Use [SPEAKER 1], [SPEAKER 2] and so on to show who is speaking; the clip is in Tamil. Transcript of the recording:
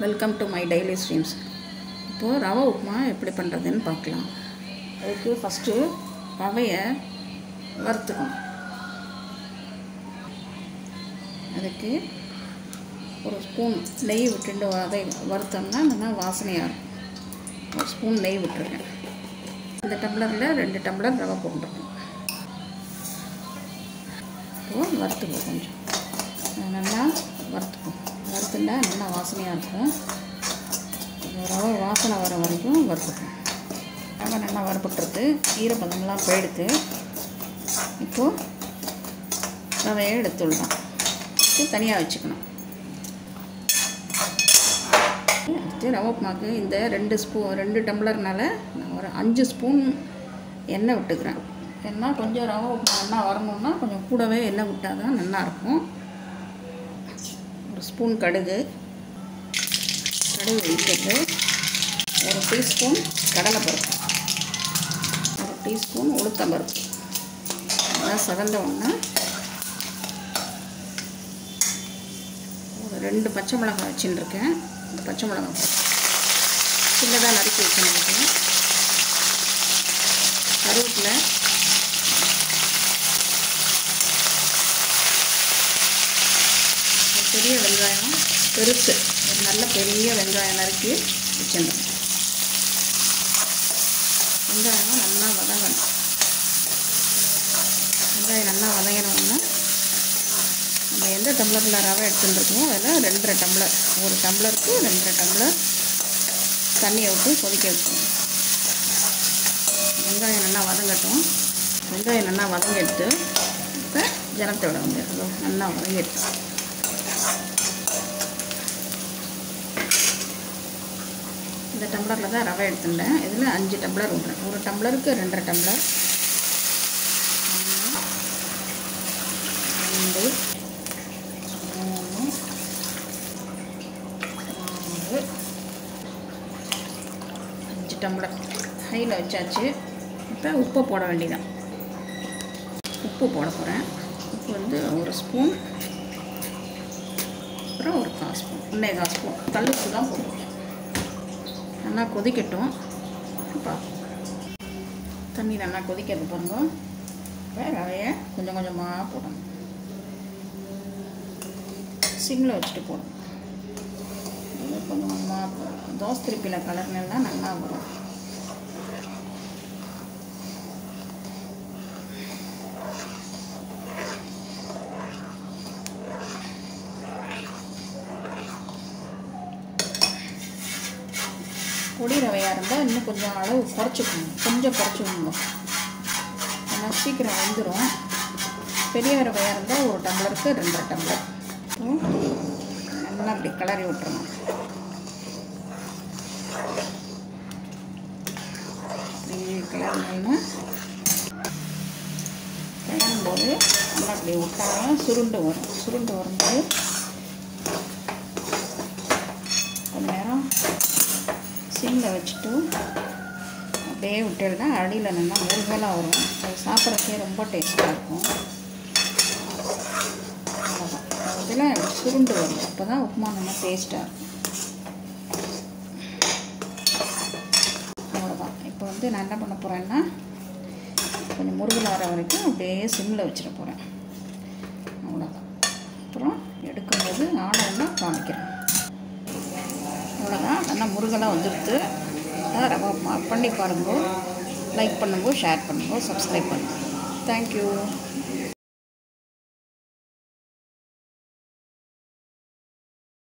[SPEAKER 1] welcome to my daily streams இப்போது ரவை உப்புமா எப்படி பண்ணுறதுன்னு பார்க்கலாம் அதுக்கு ஃபஸ்ட்டு ரவையை வறுத்துக்கணும் அதுக்கு ஒரு ஸ்பூன் நெய் விட்டுண்டு அதை வறுத்தோம்னா நல்லா வாசனையாக இருக்கும் ஒரு ஸ்பூன் நெய் விட்டுருக்கேன் இந்த டம்ளரில் ரெண்டு டம்ளர் ரவை போட்டுருக்கேன் இப்போது வறுத்துக்குவோம் கொஞ்சம் அது நல்லா வறுத்துக்கும் வறுத்துட்டா நல்லா வாசனையாக இருக்கும் இந்த ரவை வாசனை வர வரைக்கும் வறுத்துக்கும் ரவை நல்லா வறுபட்டுருது ஈரப்பதம்லாம் போயிடுத்து இப்போது ரவையை எடுத்துடலாம் இது தனியாக வச்சுக்கணும் அடுத்து ரவை உப்புமாக்கு இந்த ரெண்டு ஸ்பூ ரெண்டு டம்ளர்னால நான் ஒரு அஞ்சு ஸ்பூன் எண்ணெய் விட்டுக்கிறேன் ஏன்னா கொஞ்சம் ரவை உப்புமா நல்லா வரணும்னா கொஞ்சம் கூடவே எண்ணெய் விட்டால் தான் நல்லாயிருக்கும் ஒரு ஸ்பூன் கடுகு கடுகு வெடிக்கிறது ஒரு டீஸ்பூன் கடலைப்பருப்பு ஒரு டீஸ்பூன் உளுத்தம்பருப்பு அதெல்லாம் சகந்த ஒன்று ஒரு ரெண்டு பச்சை மிளகாய் வச்சுட்டுருக்கேன் இந்த பச்சை மிளகாய் சின்னதாக நறுக்கி வச்சுருக்கேன் கருவேப்பிலை ஒரு பெரிய வெங்காயம் பெருசு ஒரு நல்ல பெரிய வெங்காயம் நறுக்கி வச்சுருந்தேன் வெங்காயம் நல்லா வதங்கணும் வெங்காயம் நல்லா வதங்கினோம்னா நம்ம எந்த டம்ளரில் ரவை எடுத்துட்டுருக்கோமோ அதில் ரெண்டரை டம்ளர் ஒரு டம்ளருக்கு ரெண்டரை டம்ளர் தண்ணியை விட்டு கொதிக்க வைக்கணும் வெங்காயம் நல்லா வதங்கட்டும் வெங்காயம் நல்லா வதங்கிட்டு இப்போ ஜனத்தை விட வந்து அதோ நல்லா வதங்கிட்டு இந்த டம்ளரில் தான் ரவை எடுத்துட்டேன் இதில் அஞ்சு டம்ளர் விட்றேன் ஒரு டம்ளருக்கு ரெண்டரை டம்ளர் ஒன்று ரெண்டு மூணு நாலு அஞ்சு டம்ளர் ஹையில் வச்சாச்சு இப்போ உப்பை போட வேண்டியதான் உப்பு போட போகிறேன் உப்பு வந்து ஒரு ஸ்பூன் அப்புறம் ஒரு கால் ஸ்பூன் ஒன்றே கால் ஸ்பூன் கல்லுப்பு தான் போடுவோம் நல்லா கொதிக்கட்டும் பா தண்ணி நல்லா கொதிக்கிறது பாருங்க இப்போ ரவையை கொஞ்சம் கொஞ்சமாக போடணும் சிம்மில் வச்சுட்டு போடணும் இது கொஞ்சம் கொஞ்சமாக போடணும் தோசை திருப்பியில் கலர்னா நல்லா வரும் பொடி ரவையாக இருந்தால் இன்னும் கொஞ்சம் அளவு குறைச்சிக்கணும் கொஞ்சம் குறைச்சிக்கணும் ஏன்னா சீக்கிரம் வெந்துடும் பெரிய ரவையாக இருந்தால் ஒரு டம்ளருக்கு ரெண்டரை டம்ளர் நல்லா அப்படி கிளறி விட்டுறணும் அப்படி கிளறினோன்னா கிளறும்போது நல்லா அப்படி விட்டாலும் சுருண்டு வரும் சுருண்டு வரும்போது கொஞ்ச நேரம் சிம்மில் வச்சுட்டு அப்படியே விட்டுருந்தா அடியில் நல்லா முருகலாக வரும் அது சாப்பிட்றதுக்கே ரொம்ப டேஸ்ட்டாக இருக்கும் இதில் சுருண்டு வரும் அப்போ தான் உப்புமா நல்லா டேஸ்ட்டாக இருக்கும் அவ்வளோதான் இப்போ வந்து நான் என்ன பண்ண போகிறேன்னா கொஞ்சம் முருகல் வர வரைக்கும் அப்படியே சிம்மில் வச்சிட போகிறேன் அவ்வளோதான் அப்புறம் எடுக்கும்போது ஆனவுன்னா காமிக்கிறேன் அவ்வளோதான் நல்லா முருகலாக வந்துடுது அதான் ரவா உப்புமா பண்ணி பாருங்க லைக் பண்ணுங்க ஷேர் பண்ணுங்க சப்ஸ்கிரைப் பண்ணுங்க தேங்க்யூ